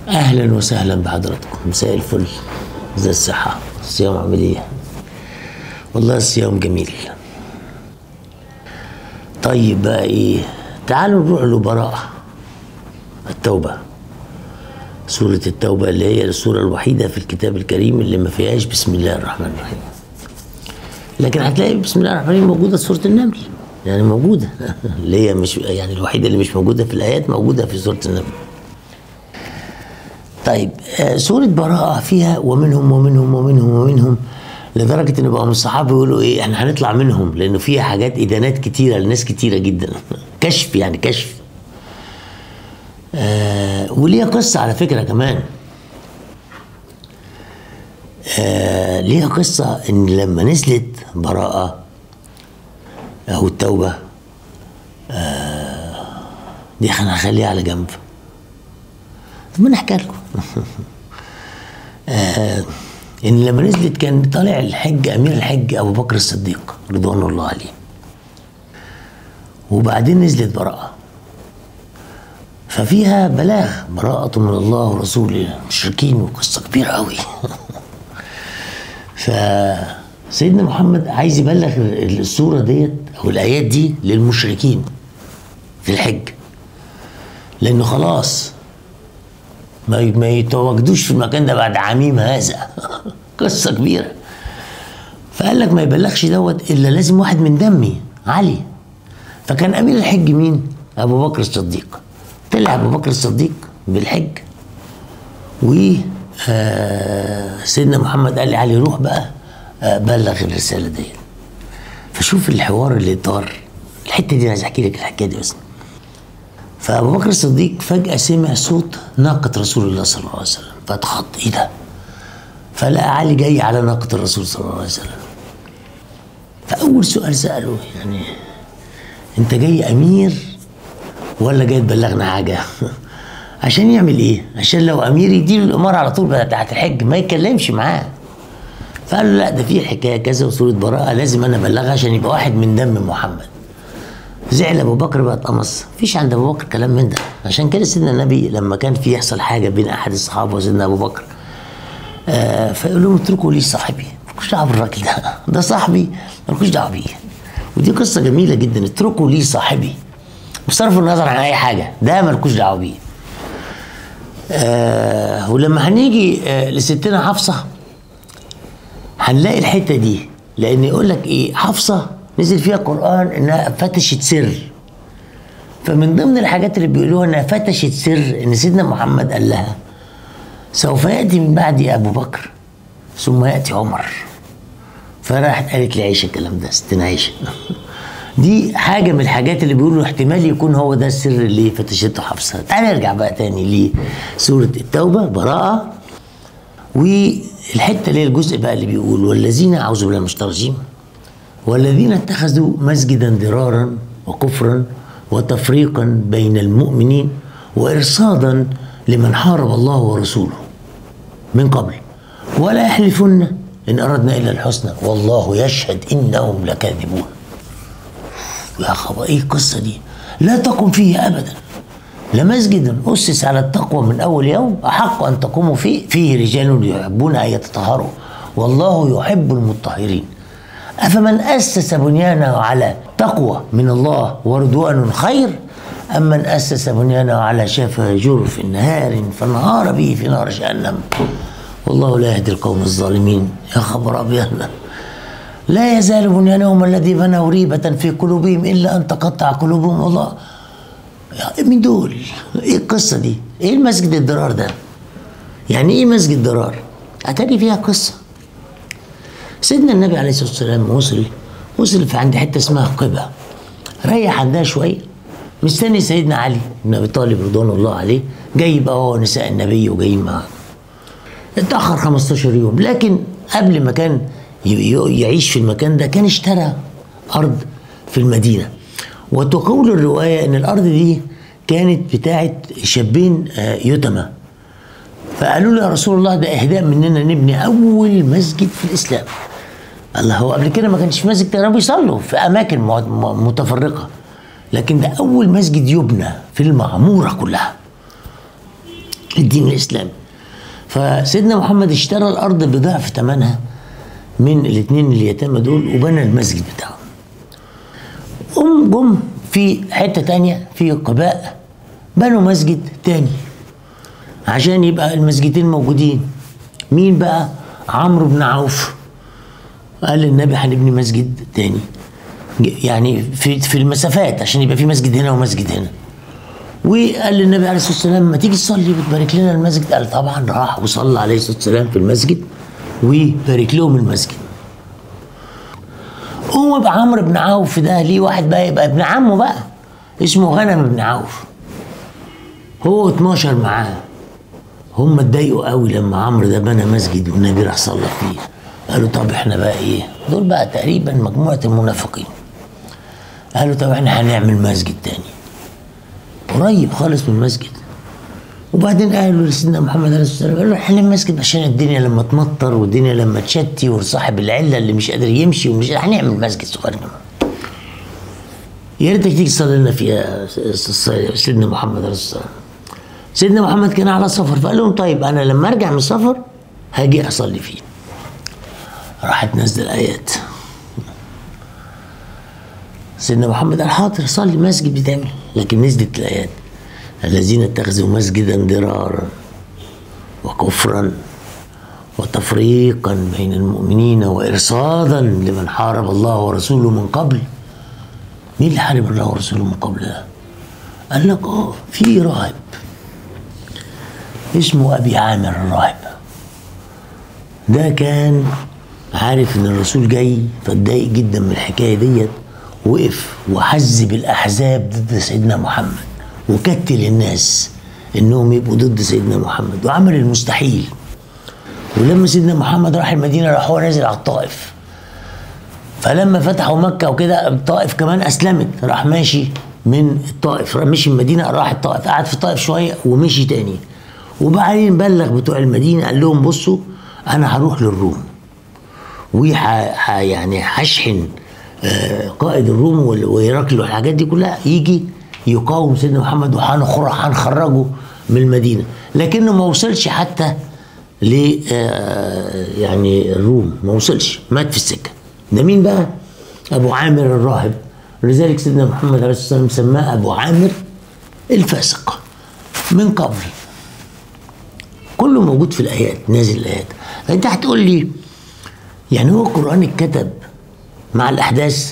اهلا وسهلا بحضراتكم مساء الفل ازي الصحة الصيام عامل ايه والله الصيام جميل طيب بقى ايه تعالوا نروح لبراءة التوبة سورة التوبة اللي هي السورة الوحيدة في الكتاب الكريم اللي ما فيهاش بسم الله الرحمن الرحيم لكن هتلاقي بسم الله الرحمن الرحيم موجودة في سورة النمل يعني موجودة اللي هي مش يعني الوحيدة اللي مش موجودة في الآيات موجودة في سورة النمل طيب آه، سورة براءة فيها ومنهم ومنهم ومنهم ومنهم لدرجة إن بقوا من الصحابة يقولوا إيه إحنا هنطلع منهم لأنه فيها حاجات إدانات كتيرة لناس كتيرة جدا كشف يعني كشف آه وليها قصة على فكرة كمان آه ليها قصة إن لما نزلت براءة أو التوبة آه دي هنخليها على جنب طب ما نحكي لكم آه ان لما نزلت كان طالع الحج امير الحج ابو بكر الصديق رضوان الله عليه وبعدين نزلت براءه ففيها بلاغ براءة من الله ورسوله المشركين وقصة كبيرة قوي فسيدنا محمد عايز يبلغ السورة ديت أو الآيات دي للمشركين في الحج لأنه خلاص ما ما يتواجدوش في المكان ده بعد عميم هذا قصه كبيره فقال لك ما يبلغش دوت الا لازم واحد من دمي علي فكان امير الحج مين ابو بكر الصديق طلع ابو بكر الصديق بالحج و آه، سيدنا محمد قال لي علي روح بقى آه، بلغ الرساله دي فشوف الحوار اللي طار الحته دي انا عايز احكي لك الحكايه دي بس فابو بكر الصديق فجاه سمع صوت ناقه رسول الله صلى الله عليه وسلم فاتخض ايه ده فلقى علي جاي على ناقه الرسول صلى الله عليه وسلم فاول سؤال ساله يعني انت جاي امير ولا جاي تبلغنا حاجه عشان يعمل ايه عشان لو امير يديله الاماره على طول بتاعت الحج ما يتكلمش معاه فقال له لا ده في حكايه كذا وسوره براءه لازم انا ابلغها عشان يبقى واحد من دم محمد زعل ابو بكر بقى اتقمص مفيش عند ابو بكر كلام من ده عشان كده سيدنا النبي لما كان في يحصل حاجه بين احد الصحابه وسيدنا ابو بكر آه فيقول لهم اتركوا لي صاحبي مالكوش دعوه بالراجل ده ده صاحبي مالكوش دعوه بيه ودي قصه جميله جدا اتركوا لي صاحبي بصرف النظر عن اي حاجه ده مالكوش دعوه بيه آه ولما هنيجي آه لستنا حفصه هنلاقي الحته دي لان يقول لك ايه حفصه نزل فيها قران انها فتشت سر فمن ضمن الحاجات اللي بيقولوها انها فتشت سر ان سيدنا محمد قال لها سوف ياتي من بعدي ابو بكر ثم ياتي عمر فراحت قالت لي عيشه الكلام ده ستنا عيشه دي حاجه من الحاجات اللي بيقولوا احتمال يكون هو ده السر اللي فتشته حفصه تعال نرجع بقى تاني لسوره التوبه براءه والحته اللي هي الجزء بقى اللي بيقول والذين اعوذ بالله من الشيطان الرجيم والذين اتخذوا مسجدا ضرارا وكفرا وتفريقا بين المؤمنين وارصادا لمن حارب الله ورسوله من قبل ولا يحلفن ان اردنا الا الحسنى والله يشهد انهم لكاذبون يا خبر ايه القصه دي لا تقم فيه ابدا لمسجد اسس على التقوى من اول يوم احق ان تقوموا فيه فيه رجال يحبون ان يتطهروا والله يحب المطهرين افمن اسس بنيانه على تقوى من الله ورضوان خير ام من اسس بنيانه على شفا جرف نهار فانهار به في نار جهنم والله لا يهدي القوم الظالمين يا خبر ابيض لا يزال بنيانهم الذي بنوا ريبة في قلوبهم إلا أن تقطع قلوبهم والله من دول ايه القصة دي ايه المسجد الضرار ده يعني ايه مسجد ضرار اتاري فيها قصة سيدنا النبي عليه الصلاة والسلام وصل وصل في عند حتة اسمها قبة ريح عندها شوية مستني سيدنا علي بن ابي طالب رضوان الله عليه جاي بقى هو نساء النبي وجايين معاه اتأخر 15 يوم لكن قبل ما كان يعيش في المكان ده كان اشترى أرض في المدينة وتقول الرواية أن الأرض دي كانت بتاعت شابين يتمى فقالوا له يا رسول الله ده إهداء مننا نبني أول مسجد في الإسلام الله هو قبل كده ما كانش مسجد كانوا بيصلوا في أماكن متفرقة لكن ده أول مسجد يبنى في المعمورة كلها الدين الاسلامي فسيدنا محمد اشترى الارض بضعف ثمنها من الاثنين اليتامى دول وبنى المسجد بتاعهم أم جم في حتة تانية في قباء بنوا مسجد تاني عشان يبقى المسجدين موجودين مين بقى عمرو بن عوف قال للنبي هنبني مسجد تاني يعني في في المسافات عشان يبقى في مسجد هنا ومسجد هنا وقال للنبي عليه الصلاه والسلام ما تيجي تصلي وتبارك لنا المسجد قال طبعا راح وصلى عليه الصلاه والسلام في المسجد وبارك لهم المسجد هو بقى عمرو بن عوف ده ليه واحد بقى يبقى ابن عمه بقى اسمه غنم بن عوف هو 12 معاه هم اتضايقوا قوي لما عمرو ده بنى مسجد والنبي راح صلى فيه قالوا طب احنا بقى ايه دول بقى تقريبا مجموعه المنافقين قالوا طب احنا هنعمل مسجد تاني قريب خالص من المسجد وبعدين قالوا لسيدنا محمد عليه الصلاه والسلام قالوا احنا المسجد عشان الدنيا لما تمطر والدنيا لما تشتي وصاحب العله اللي مش قادر يمشي ومش هنعمل مسجد صغير يا ريتك تيجي تصلي لنا فيها سيدنا محمد عليه الصلاه والسلام سيدنا محمد كان على سفر فقال لهم طيب انا لما ارجع من السفر هاجي اصلي فيه راحت نزل الايات سيدنا محمد قال حاضر صلي مسجد بتعمل لكن نزلت الايات الذين اتخذوا مسجدا ضرارا وكفرا وتفريقا بين المؤمنين وارصادا لمن حارب الله ورسوله من قبل مين اللي حارب الله ورسوله من قبل ده؟ قال لك اه في راهب اسمه ابي عامر الراهب ده كان عارف ان الرسول جاي فاتضايق جدا من الحكايه ديت وقف وحزب الاحزاب ضد سيدنا محمد وكتل الناس انهم يبقوا ضد سيدنا محمد وعمل المستحيل ولما سيدنا محمد راح المدينه راح هو نازل على الطائف فلما فتحوا مكه وكده الطائف كمان اسلمت راح ماشي من الطائف مشي من المدينه راح الطائف قعد في الطائف شويه ومشي تاني وبعدين بلغ بتوع المدينه قال لهم بصوا انا هروح للروم وح يعني هشحن قائد الروم وهرقل والحاجات دي كلها يجي يقاوم سيدنا محمد وهنخرجه من المدينه لكنه ما وصلش حتى ل يعني الروم ما وصلش مات في السكه ده مين بقى؟ ابو عامر الراهب لذلك سيدنا محمد عليه الصلاه والسلام سماه ابو عامر الفاسق من قبل كله موجود في الايات نازل الايات فانت هتقول لي يعني هو القران اتكتب مع الاحداث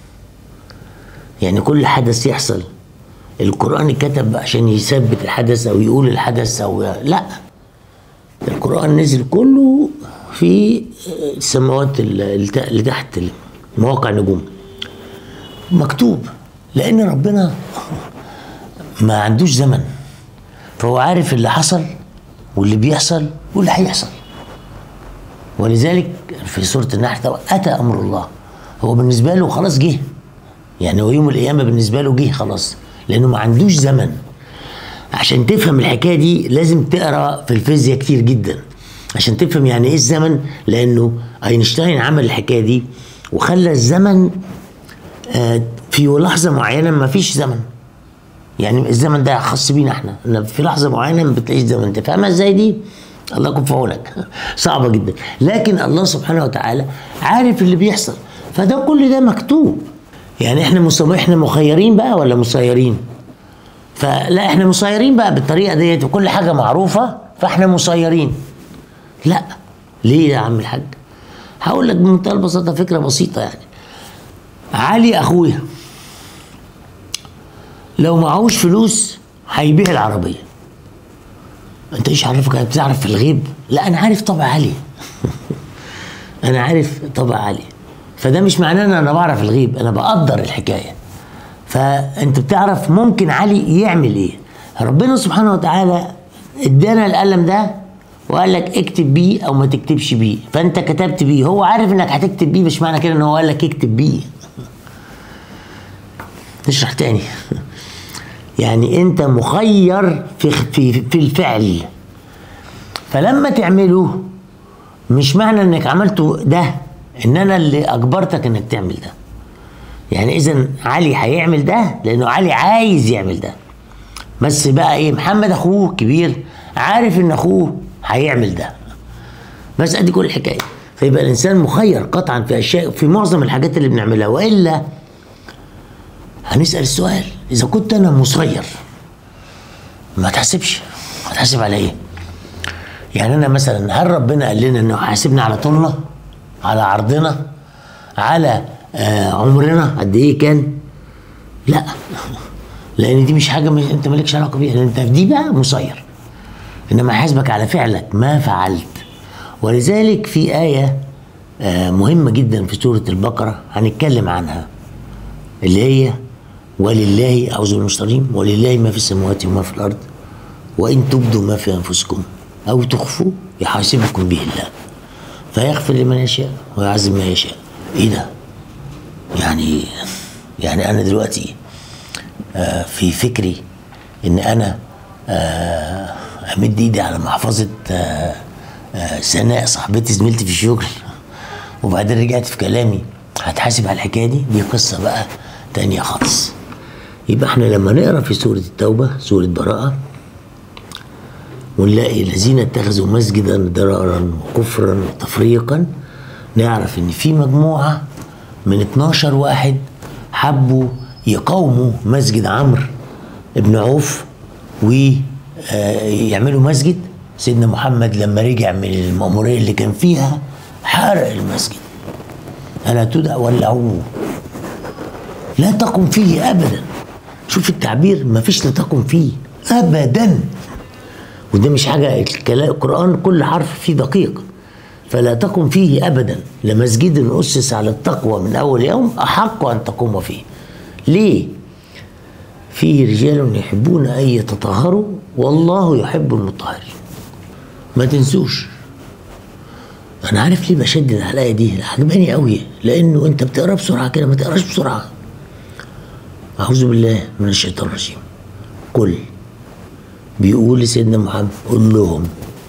يعني كل حدث يحصل القران اتكتب عشان يثبت الحدث او يقول الحدث او لا القران نزل كله في السماوات اللي تحت مواقع النجوم مكتوب لان ربنا ما عندوش زمن فهو عارف اللي حصل واللي بيحصل واللي هيحصل ولذلك في سورة النحل أتى أمر الله هو بالنسبة له خلاص جه يعني هو يوم القيامة بالنسبة له جه خلاص لأنه ما عندوش زمن عشان تفهم الحكاية دي لازم تقرأ في الفيزياء كتير جدا عشان تفهم يعني ايه الزمن لأنه أينشتاين عمل الحكاية دي وخلى الزمن في لحظة معينة ما فيش زمن يعني الزمن ده خاص بينا احنا في لحظة معينة ما بتلاقيش زمن تفهمها ازاي دي؟ الله يكون في عونك صعبة جدا لكن الله سبحانه وتعالى عارف اللي بيحصل فده كل ده مكتوب يعني احنا مصم... احنا مخيرين بقى ولا مسيرين فلا احنا مسيرين بقى بالطريقه ديت وكل حاجه معروفه فاحنا مسيرين لا ليه يا عم الحاج هقول لك بمنتهى البساطه فكره بسيطه يعني علي اخويا لو معهوش فلوس هيبيع العربيه انت ايش عرفك بتعرف في الغيب لا انا عارف طبع علي انا عارف طبع علي فده مش معناه ان انا بعرف الغيب انا بقدر الحكايه فانت بتعرف ممكن علي يعمل ايه ربنا سبحانه وتعالى ادانا القلم ده وقال لك اكتب بيه او ما تكتبش بيه فانت كتبت بيه هو عارف انك هتكتب بيه مش معنى كده ان هو قال لك اكتب بيه نشرح تاني يعني انت مخير في في في الفعل فلما تعمله مش معنى انك عملته ده ان انا اللي اجبرتك انك تعمل ده يعني اذا علي هيعمل ده لانه علي عايز يعمل ده بس بقى ايه محمد اخوه كبير عارف ان اخوه هيعمل ده بس ادي كل الحكايه فيبقى الانسان مخير قطعا في اشياء في معظم الحاجات اللي بنعملها والا هنسال السؤال اذا كنت انا مسير ما تحسبش هتحاسب على ايه يعني انا مثلا هل ربنا قال لنا انه حاسبنا على طولنا على عرضنا على آه عمرنا قد ايه كان لا لان دي مش حاجه مش انت مالكش علاقه بيها لان انت في دي بقى مسير انما حاسبك على فعلك ما فعلت ولذلك في ايه آه مهمه جدا في سوره البقره هنتكلم عنها اللي هي ولله اعوذ بالله ولله ما في السماوات وما في الارض وان تبدوا ما في انفسكم او تخفوا يحاسبكم به الله فيغفر لمن يشاء ويعذب من يشاء ايه ده يعني يعني انا دلوقتي آه في فكري ان انا آه امد ايدي على محفظه آه آه سناء صاحبتي زميلتي في الشغل وبعدين رجعت في كلامي هتحاسب على الحكايه دي دي قصه بقى تانية خالص يبقى احنا لما نقرا في سوره التوبه سوره براءه ونلاقي الذين اتخذوا مسجدا ضرارا وكفرا وتفريقا نعرف ان في مجموعه من 12 واحد حبوا يقاوموا مسجد عمرو بن عوف ويعملوا مسجد سيدنا محمد لما رجع من المأمورية اللي كان فيها حرق المسجد ألا تدع ولعوه لا تقم فيه أبدا شوف التعبير ما فيش لا تقم فيه أبدا وده مش حاجة القرآن كل حرف فيه دقيق فلا تقم فيه أبدا لمسجد أسس على التقوى من أول يوم أحق أن تقوم فيه ليه؟ فيه رجال يحبون أن يتطهروا والله يحب المطهرين ما تنسوش أنا عارف ليه بشدد على الآية دي عجباني قوي لأنه أنت بتقرا بسرعة كده ما تقراش بسرعة أعوذ بالله من الشيطان الرجيم كل بيقول لسيدنا محمد قول لهم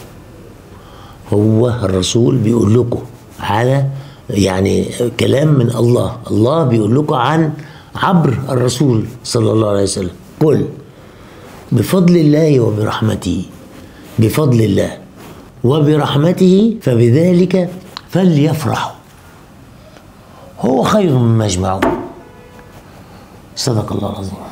هو الرسول بيقول لكم على يعني كلام من الله الله بيقول لكم عن عبر الرسول صلى الله عليه وسلم قل بفضل الله وبرحمته بفضل الله وبرحمته فبذلك فليفرحوا هو خير مما يجمعون صدق الله العظيم